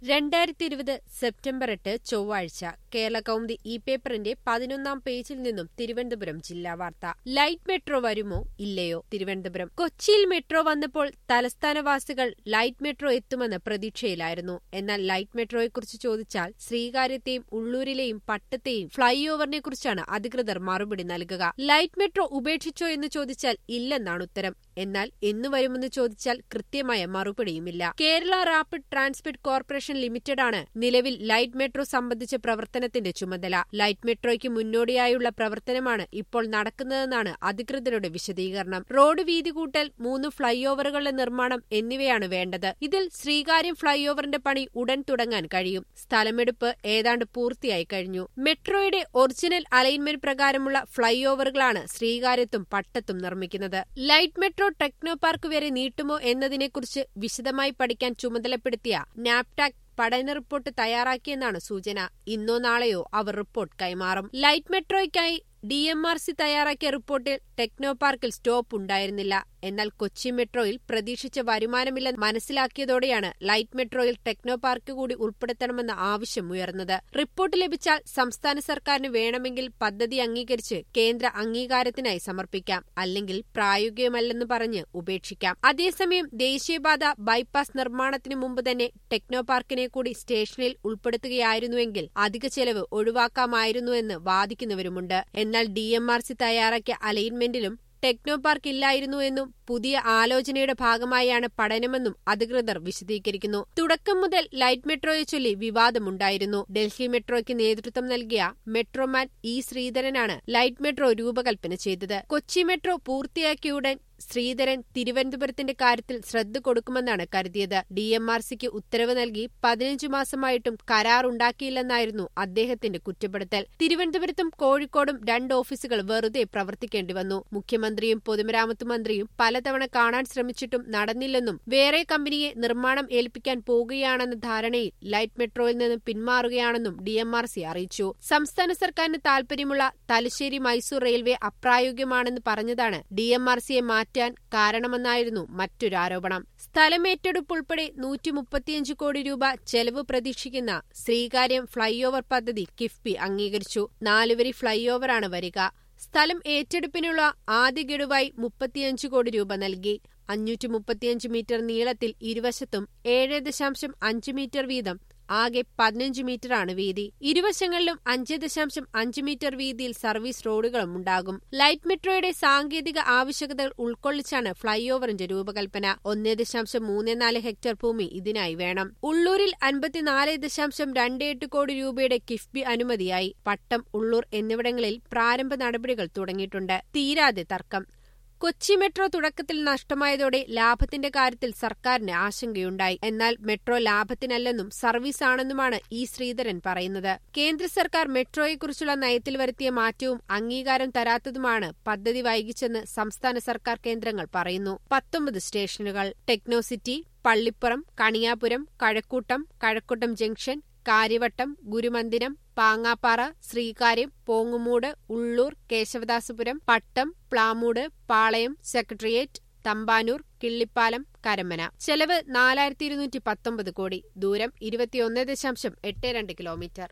രണ്ടായിരത്തി ഇരുപത് സെപ്റ്റംബർ എട്ട് ചൊവ്വാഴ്ച കേരള കൗമുദി ഇ പേപ്പറിന്റെ പതിനൊന്നാം പേജിൽ നിന്നും തിരുവനന്തപുരം ജില്ലാ വാർത്ത ലൈറ്റ് മെട്രോ വരുമോ ഇല്ലയോ തിരുവനന്തപുരം കൊച്ചിയിൽ മെട്രോ വന്നപ്പോൾ തലസ്ഥാനവാസികൾ ലൈറ്റ് മെട്രോ എത്തുമെന്ന് പ്രതീക്ഷയിലായിരുന്നു എന്നാൽ ലൈറ്റ് മെട്രോയെക്കുറിച്ച് ചോദിച്ചാൽ ശ്രീകാര്യത്തെയും ഉള്ളൂരിലെയും പട്ടത്തെയും ഫ്ളൈ ഓവറിനെ കുറിച്ചാണ് അധികൃതർ മറുപടി നൽകുക ലൈറ്റ് മെട്രോ ഉപേക്ഷിച്ചോ എന്ന് ചോദിച്ചാൽ ഇല്ലെന്നാണ് ഉത്തരം എന്നാൽ എന്നു വരുമെന്ന് ചോദിച്ചാൽ കൃത്യമായ മറുപടിയുമില്ല കേരള റാപ്പിഡ് ട്രാൻസ്പോർട്ട് കോർപ്പറേഷൻ ലിമിറ്റഡാണ് നിലവിൽ ലൈറ്റ് മെട്രോ സംബന്ധിച്ച പ്രവർത്തനത്തിന്റെ ചുമതല ലൈറ്റ് മെട്രോയ്ക്ക് മുന്നോടിയായുള്ള പ്രവർത്തനമാണ് ഇപ്പോൾ നടക്കുന്നതെന്നാണ് അധികൃതരുടെ വിശദീകരണം റോഡ് വീതി കൂട്ടൽ മൂന്ന് ഫ്ളൈ ഓവറുകളുടെ നിർമ്മാണം എന്നിവയാണ് വേണ്ടത് ഇതിൽ ശ്രീകാര്യം ഫ്ളൈ ഓവറിന്റെ പണി ഉടൻ തുടങ്ങാൻ കഴിയും സ്ഥലമെടുപ്പ് ഏതാണ്ട് പൂർത്തിയായി കഴിഞ്ഞു മെട്രോയുടെ ഒറിജിനൽ അലൈൻമെന്റ് പ്രകാരമുള്ള ഫ്ളൈ ഓവറുകളാണ് ശ്രീകാര്യത്തും പട്ടത്തും നിർമ്മിക്കുന്നത് ലൈറ്റ് മെട്രോ ടെക്നോ പാർക്ക് വരെ നീട്ടുമോ എന്നതിനെക്കുറിച്ച് വിശദമായി പഠിക്കാൻ ചുമതലപ്പെടുത്തിയ നാപ്ടാക് പഠന റിപ്പോർട്ട് തയ്യാറാക്കിയെന്നാണ് സൂചന ഇന്നോ നാളെയോ അവർ റിപ്പോർട്ട് കൈമാറും ലൈറ്റ് മെട്രോയ്ക്കായി ഡി എം ആർ സി തയ്യാറാക്കിയ റിപ്പോർട്ടിൽ ടെക്നോ പാർക്കിൽ സ്റ്റോപ്പ് ഉണ്ടായിരുന്നില്ല എന്നാൽ കൊച്ചി മെട്രോയിൽ പ്രതീക്ഷിച്ച വരുമാനമില്ലെന്ന് മനസ്സിലാക്കിയതോടെയാണ് ലൈറ്റ് മെട്രോയിൽ ടെക്നോ പാർക്ക് കൂടി ഉൾപ്പെടുത്തണമെന്ന ആവശ്യം ഉയർന്നത് റിപ്പോർട്ട് ലഭിച്ചാൽ സംസ്ഥാന സർക്കാരിന് വേണമെങ്കിൽ പദ്ധതി അംഗീകരിച്ച് കേന്ദ്ര അംഗീകാരത്തിനായി സമർപ്പിക്കാം അല്ലെങ്കിൽ പ്രായോഗികമല്ലെന്ന് പറഞ്ഞ് ഉപേക്ഷിക്കാം അതേസമയം ദേശീയപാത ബൈപ്പാസ് നിർമ്മാണത്തിന് മുമ്പ് തന്നെ ടെക്നോ പാർക്കിനെ കൂടി സ്റ്റേഷനിൽ ഉൾപ്പെടുത്തുകയായിരുന്നുവെങ്കിൽ അധിക ചെലവ് ഒഴിവാക്കാമായിരുന്നുവെന്ന് വാദിക്കുന്നവരുമുണ്ട് എന്നാൽ ഡി എം ആർ സി തയ്യാറാക്കിയ അലൈൻമെന്റിലും ടെക്നോ പാർക്ക് ഇല്ലായിരുന്നു എന്നും പുതിയ ആലോചനയുടെ ഭാഗമായാണ് പഠനമെന്നും അധികൃതർ വിശദീകരിക്കുന്നു തുടക്കം മുതൽ ലൈറ്റ് മെട്രോയെ ചൊല്ലി വിവാദമുണ്ടായിരുന്നു ഡൽഹി മെട്രോയ്ക്ക് നേതൃത്വം നൽകിയ മെട്രോമാൻ ഇ ശ്രീധരനാണ് ലൈറ്റ് മെട്രോ രൂപകൽപ്പന ചെയ്തത് കൊച്ചി മെട്രോ പൂർത്തിയാക്കിയുടൻ ശ്രീധരൻ തിരുവനന്തപുരത്തിന്റെ കാര്യത്തിൽ ശ്രദ്ധ കൊടുക്കുമെന്നാണ് കരുതിയത് ഡി എം ആർ സിക്ക് ഉത്തരവ് നൽകി പതിനഞ്ചു മാസമായിട്ടും കരാറുണ്ടാക്കിയില്ലെന്നായിരുന്നു അദ്ദേഹത്തിന്റെ കുറ്റപ്പെടുത്തൽ തിരുവനന്തപുരത്തും കോഴിക്കോടും രണ്ട് ഓഫീസുകൾ വെറുതെ പ്രവർത്തിക്കേണ്ടി വന്നു മുഖ്യമന്ത്രിയും പൊതുമരാമത്ത് മന്ത്രിയും പലതവണ കാണാൻ ശ്രമിച്ചിട്ടും നടന്നില്ലെന്നും വേറെ കമ്പനിയെ നിർമ്മാണം ഏൽപ്പിക്കാൻ പോകുകയാണെന്ന ധാരണയിൽ ലൈറ്റ് മെട്രോയിൽ നിന്ന് പിന്മാറുകയാണെന്നും ഡി എം ആർ സി അറിയിച്ചു സംസ്ഥാന സർക്കാരിന് താൽപര്യമുള്ള തലശ്ശേരി മൈസൂർ റെയിൽവേ അപ്രായോഗികമാണെന്ന് പറഞ്ഞതാണ് ഡി എം ആർ സിയെ മാറ്റാൻ കാരണമെന്നായിരുന്നു മറ്റൊരു ആരോപണം സ്ഥലമേറ്റെടുപ്പ് ഉൾപ്പെടെ നൂറ്റി മുപ്പത്തിയഞ്ച് കോടി രൂപ ചെലവ് പ്രതീക്ഷിക്കുന്ന ശ്രീകാര്യം ഫ്ളൈ ഓവർ പദ്ധതി കിഫ്ബി അംഗീകരിച്ചു നാലുവരി ഫ്ളൈ ഓവറാണ് വരിക സ്ഥലം ഏറ്റെടുപ്പിനുള്ള ആദ്യ ഗഡുവായി മുപ്പത്തിയഞ്ച് കോടി രൂപ നൽകി അഞ്ഞൂറ്റി മുപ്പത്തിയഞ്ച് മീറ്റർ നീളത്തിൽ ഇരുവശത്തും ഏഴ് ദശാംശം അഞ്ച് മീറ്റർ വീതം ആകെ പതിനഞ്ച് മീറ്ററാണ് വീതി ഇരുവശങ്ങളിലും അഞ്ച് ദശാംശം അഞ്ച് മീറ്റർ വീതിയിൽ സർവീസ് റോഡുകളും ഉണ്ടാകും ലൈറ്റ് മെട്രോയുടെ സാങ്കേതിക ആവശ്യകതകൾ ഉൾക്കൊള്ളിച്ചാണ് ഫ്ളൈ ഓവറിന്റെ രൂപകൽപ്പന ഒന്ന് ദശാംശം മൂന്ന് നാല് ഹെക്ടർ ഭൂമി ഇതിനായി വേണം ഉള്ളൂരിൽ അൻപത്തിനാല് ദശാംശം രണ്ട് എട്ട് കോടി രൂപയുടെ കിഫ്ബി അനുമതിയായി പട്ടം ഉള്ളൂർ എന്നിവിടങ്ങളിൽ പ്രാരംഭ നടപടികൾ തുടങ്ങിയിട്ടുണ്ട് തീരാതെ തർക്കം കൊച്ചി മെട്രോ തുടക്കത്തിൽ നഷ്ടമായതോടെ ലാഭത്തിന്റെ കാര്യത്തിൽ സർക്കാരിന് ആശങ്കയുണ്ടായി എന്നാൽ മെട്രോ ലാഭത്തിനല്ലെന്നും സർവീസാണെന്നുമാണ് ഇ ശ്രീധരൻ പറയുന്നത് കേന്ദ്ര സർക്കാർ മെട്രോയെക്കുറിച്ചുള്ള നയത്തിൽ വരുത്തിയ മാറ്റവും അംഗീകാരം തരാത്തതുമാണ് പദ്ധതി വൈകിച്ചെന്ന് സംസ്ഥാന സർക്കാർ കേന്ദ്രങ്ങൾ പറയുന്നു പത്തൊമ്പത് സ്റ്റേഷനുകൾ Technocity Pallippuram Kaniyapuram Kazhakkoottam Kazhakkoottam junction Karyavattom Gurumandiram Pangappara Sreekaryam Pongumoodu Ulloor Kesavadasapuram Pattom Plamoodu Palayam secretariat Thampanoor Killipalam Karamana ചെലവ് നാലായിരത്തി ഇരുന്നൂറ്റി പത്തൊമ്പത് കോടി ദൂരം ഇരുപത്തിയൊന്ന് ദശാംശം എട്ട് രണ്ട് കിലോമീറ്റർ